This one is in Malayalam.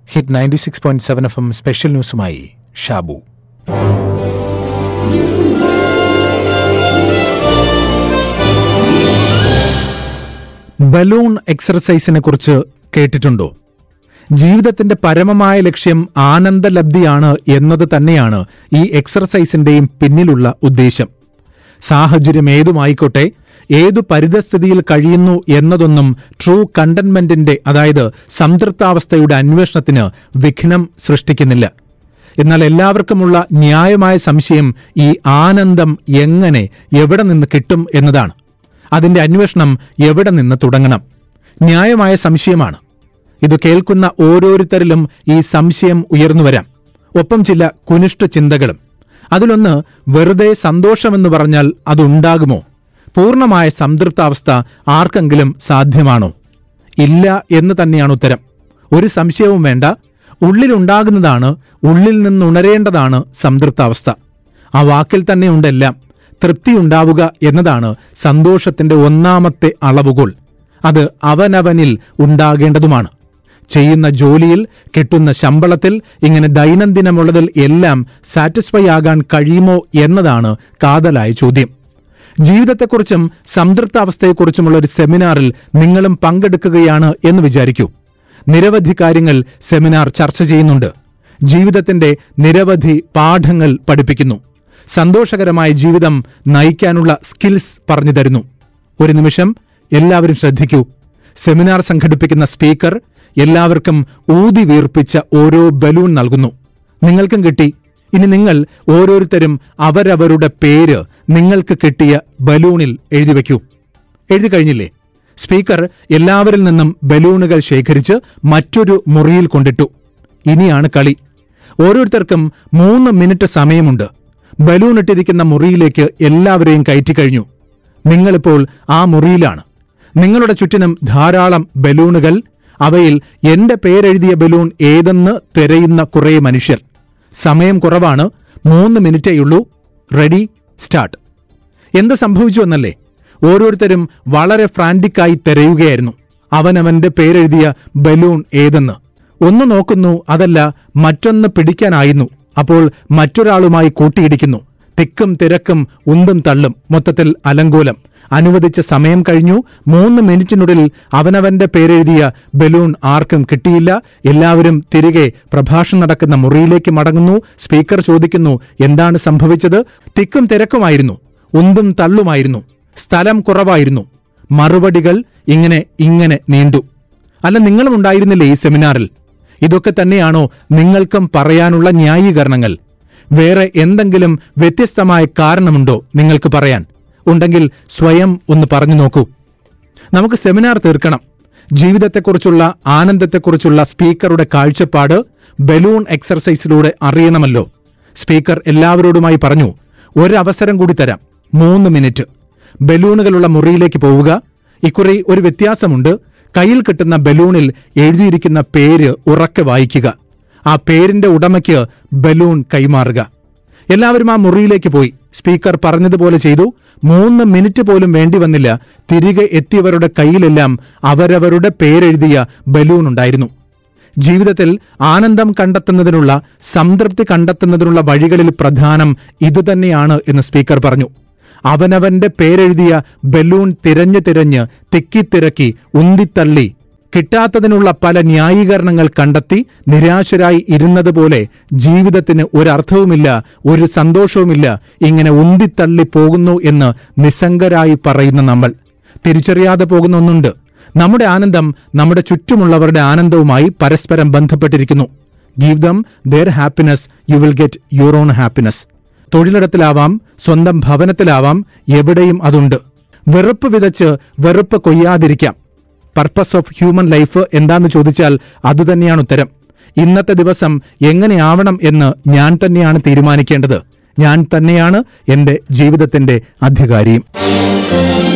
hit ninety six point seven F M special ന്യൂസുമായി ഷാബു ബലൂൺ എക്സർസൈസിനെ കുറിച്ച് കേട്ടിട്ടുണ്ടോ ജീവിതത്തിന്റെ പരമമായ ലക്ഷ്യം ആനന്ദലബ്ധിയാണ് എന്നത് തന്നെയാണ് ഈ എക്സർസൈസിന്റെയും പിന്നിലുള്ള ഉദ്ദേശം സാഹചര്യം ഏതുമായിക്കോട്ടെ ഏതു പരിതസ്ഥിതിയിൽ കഴിയുന്നു എന്നതൊന്നും ട്രൂ കണ്ടന്റ്മെന്റിന്റെ അതായത് സംതൃപ്താവസ്ഥയുടെ അന്വേഷണത്തിന് വിഘ്നം സൃഷ്ടിക്കുന്നില്ല എന്നാൽ എല്ലാവർക്കുമുള്ള ന്യായമായ സംശയം ഈ ആനന്ദം എങ്ങനെ എവിടെ നിന്ന് കിട്ടും എന്നതാണ് അതിന്റെ അന്വേഷണം എവിടെ നിന്ന് തുടങ്ങണം ന്യായമായ സംശയമാണ് ഇത് കേൾക്കുന്ന ഓരോരുത്തരിലും ഈ സംശയം ഉയർന്നു വരാം ഒപ്പം ചില കുനിഷ്ഠ ചിന്തകളും അതിലൊന്ന് വെറുതെ സന്തോഷമെന്ന് പറഞ്ഞാൽ അതുണ്ടാകുമോ പൂർണ്ണമായ സംതൃപ്താവസ്ഥ ആർക്കെങ്കിലും സാധ്യമാണോ ഇല്ല എന്ന് തന്നെയാണ് ഉത്തരം ഒരു സംശയവും വേണ്ട ഉള്ളിലുണ്ടാകുന്നതാണ് ഉള്ളിൽ നിന്നുണരേണ്ടതാണ് സംതൃപ്താവസ്ഥ ആ വാക്കിൽ തന്നെ ഉണ്ടെല്ലാം തൃപ്തി ഉണ്ടാവുക എന്നതാണ് സന്തോഷത്തിന്റെ ഒന്നാമത്തെ അളവുകോൽ അത് അവനവനിൽ ഉണ്ടാകേണ്ടതുമാണ് ചെയ്യുന്ന ജോലിയിൽ കിട്ടുന്ന ശമ്പളത്തിൽ ഇങ്ങനെ ദൈനംദിനമുള്ളതിൽ എല്ലാം സാറ്റിസ്ഫൈ ആകാൻ കഴിയുമോ എന്നതാണ് കാതലായ ചോദ്യം ജീവിതത്തെക്കുറിച്ചും സംതൃപ്താവസ്ഥയെക്കുറിച്ചുമുള്ള ഒരു സെമിനാറിൽ നിങ്ങളും പങ്കെടുക്കുകയാണ് എന്ന് വിചാരിക്കൂ നിരവധി കാര്യങ്ങൾ സെമിനാർ ചർച്ച ചെയ്യുന്നുണ്ട് ജീവിതത്തിന്റെ നിരവധി പാഠങ്ങൾ പഠിപ്പിക്കുന്നു സന്തോഷകരമായ ജീവിതം നയിക്കാനുള്ള സ്കിൽസ് പറഞ്ഞു തരുന്നു ഒരു നിമിഷം എല്ലാവരും ശ്രദ്ധിക്കൂ സെമിനാർ സംഘടിപ്പിക്കുന്ന സ്പീക്കർ എല്ലാവർക്കും ഊതി വീർപ്പിച്ച ഓരോ ബലൂൺ നൽകുന്നു നിങ്ങൾക്കും കിട്ടി ഇനി നിങ്ങൾ ഓരോരുത്തരും അവരവരുടെ പേര് നിങ്ങൾക്ക് കിട്ടിയ ബലൂണിൽ എഴുതി വയ്ക്കൂ എഴുതി കഴിഞ്ഞില്ലേ സ്പീക്കർ എല്ലാവരിൽ നിന്നും ബലൂണുകൾ ശേഖരിച്ച് മറ്റൊരു മുറിയിൽ കൊണ്ടിട്ടു ഇനിയാണ് കളി ഓരോരുത്തർക്കും മൂന്ന് മിനിറ്റ് സമയമുണ്ട് ബലൂൺ ഇട്ടിരിക്കുന്ന മുറിയിലേക്ക് എല്ലാവരെയും കയറ്റിക്കഴിഞ്ഞു നിങ്ങളിപ്പോൾ ആ മുറിയിലാണ് നിങ്ങളുടെ ചുറ്റിനും ധാരാളം ബലൂണുകൾ അവയിൽ എന്റെ പേരെഴുതിയ ബലൂൺ ഏതെന്ന് തിരയുന്ന കുറേ മനുഷ്യർ സമയം കുറവാണ് മൂന്ന് മിനിറ്റേയുള്ളൂ റെഡി സ്റ്റാർട്ട് എന്ത് സംഭവിച്ചു എന്നല്ലേ ഓരോരുത്തരും വളരെ ഫ്രാൻറ്റിക്കായി തിരയുകയായിരുന്നു അവനവന്റെ പേരെഴുതിയ ബലൂൺ ഏതെന്ന് ഒന്ന് നോക്കുന്നു അതല്ല മറ്റൊന്ന് പിടിക്കാനായിരുന്നു അപ്പോൾ മറ്റൊരാളുമായി കൂട്ടിയിടിക്കുന്നു തിക്കും തിരക്കും ഉന്തും തള്ളും മൊത്തത്തിൽ അലങ്കോലം അനുവദിച്ച സമയം കഴിഞ്ഞു മൂന്ന് മിനിറ്റിനുള്ളിൽ അവനവന്റെ പേരെഴുതിയ ബലൂൺ ആർക്കും കിട്ടിയില്ല എല്ലാവരും തിരികെ പ്രഭാഷണം നടക്കുന്ന മുറിയിലേക്ക് മടങ്ങുന്നു സ്പീക്കർ ചോദിക്കുന്നു എന്താണ് സംഭവിച്ചത് തിക്കും തിരക്കുമായിരുന്നു ഉന്തും തള്ളുമായിരുന്നു സ്ഥലം കുറവായിരുന്നു മറുപടികൾ ഇങ്ങനെ ഇങ്ങനെ നീണ്ടു അല്ല നിങ്ങളും ഉണ്ടായിരുന്നില്ലേ ഈ സെമിനാറിൽ ഇതൊക്കെ തന്നെയാണോ നിങ്ങൾക്കും പറയാനുള്ള ന്യായീകരണങ്ങൾ വേറെ എന്തെങ്കിലും വ്യത്യസ്തമായ കാരണമുണ്ടോ നിങ്ങൾക്ക് പറയാൻ ഉണ്ടെങ്കിൽ സ്വയം ഒന്ന് പറഞ്ഞു നോക്കൂ നമുക്ക് സെമിനാർ തീർക്കണം ജീവിതത്തെക്കുറിച്ചുള്ള ആനന്ദത്തെക്കുറിച്ചുള്ള സ്പീക്കറുടെ കാഴ്ചപ്പാട് ബലൂൺ എക്സർസൈസിലൂടെ അറിയണമല്ലോ സ്പീക്കർ എല്ലാവരോടുമായി പറഞ്ഞു ഒരവസരം കൂടി തരാം മൂന്ന് മിനിറ്റ് ബലൂണുകളുള്ള മുറിയിലേക്ക് പോവുക ഇക്കുറി ഒരു വ്യത്യാസമുണ്ട് കയ്യിൽ കിട്ടുന്ന ബലൂണിൽ എഴുതിയിരിക്കുന്ന പേര് ഉറക്കെ വായിക്കുക ആ പേരിന്റെ ഉടമയ്ക്ക് ബലൂൺ കൈമാറുക എല്ലാവരും ആ മുറിയിലേക്ക് പോയി സ്പീക്കർ പറഞ്ഞതുപോലെ ചെയ്തു മൂന്ന് മിനിറ്റ് പോലും വേണ്ടി വന്നില്ല തിരികെ എത്തിയവരുടെ കയ്യിലെല്ലാം അവരവരുടെ പേരെഴുതിയ ബലൂൺ ഉണ്ടായിരുന്നു ജീവിതത്തിൽ ആനന്ദം കണ്ടെത്തുന്നതിനുള്ള സംതൃപ്തി കണ്ടെത്തുന്നതിനുള്ള വഴികളിൽ പ്രധാനം ഇതുതന്നെയാണ് എന്ന് സ്പീക്കർ പറഞ്ഞു അവനവന്റെ പേരെഴുതിയ ബലൂൺ തിരഞ്ഞു തിരഞ്ഞ് തിക്കിത്തിരക്കി ഉന്തിത്തള്ളി കിട്ടാത്തതിനുള്ള പല ന്യായീകരണങ്ങൾ കണ്ടെത്തി നിരാശരായി ഇരുന്നതുപോലെ ജീവിതത്തിന് ഒരർത്ഥവുമില്ല ഒരു സന്തോഷവുമില്ല ഇങ്ങനെ ഉന്തിത്തള്ളി പോകുന്നു എന്ന് നിസ്സംഗരായി പറയുന്ന നമ്മൾ തിരിച്ചറിയാതെ പോകുന്ന ഒന്നുണ്ട് നമ്മുടെ ആനന്ദം നമ്മുടെ ചുറ്റുമുള്ളവരുടെ ആനന്ദവുമായി പരസ്പരം ബന്ധപ്പെട്ടിരിക്കുന്നു give them their happiness you will get your own happiness തൊഴിലിടത്തിലാവാം സ്വന്തം ഭവനത്തിലാവാം എവിടെയും അതുണ്ട് വെറുപ്പ് വിതച്ച് വെറുപ്പ് കൊയ്യാതിരിക്കാം പർപ്പസ് ഓഫ് ഹ്യൂമൻ ലൈഫ് എന്താന്ന് ചോദിച്ചാൽ അതുതന്നെയാണ് ഉത്തരം ഇന്നത്തെ ദിവസം എങ്ങനെയാവണം എന്ന് ഞാൻ തന്നെയാണ് തീരുമാനിക്കേണ്ടത് ഞാൻ തന്നെയാണ് എന്റെ ജീവിതത്തിന്റെ അധികാരിയും